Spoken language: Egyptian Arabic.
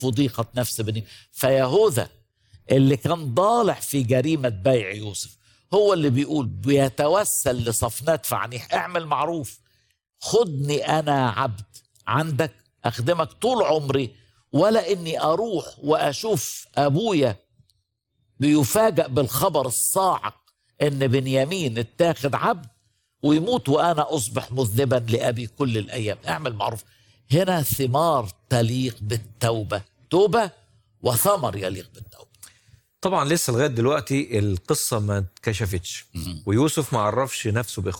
وضيقة نفس بني فيهوذا اللي كان ضالع في جريمة بيع يوسف هو اللي بيقول بيتوسل لصفنات فعنيح اعمل معروف خدني أنا عبد عندك أخدمك طول عمري ولا إني أروح وأشوف أبويا بيفاجأ بالخبر الصاعق إن بنيامين اتاخد عبد ويموت وأنا أصبح مذنبا لأبي كل الأيام اعمل معروف هنا ثمار تليق بالتوبة توبة وثمر يليق بالتوبة طبعا لسه لغايه دلوقتي القصه ما اتكشفتش ويوسف ما عرفش نفسه باخواته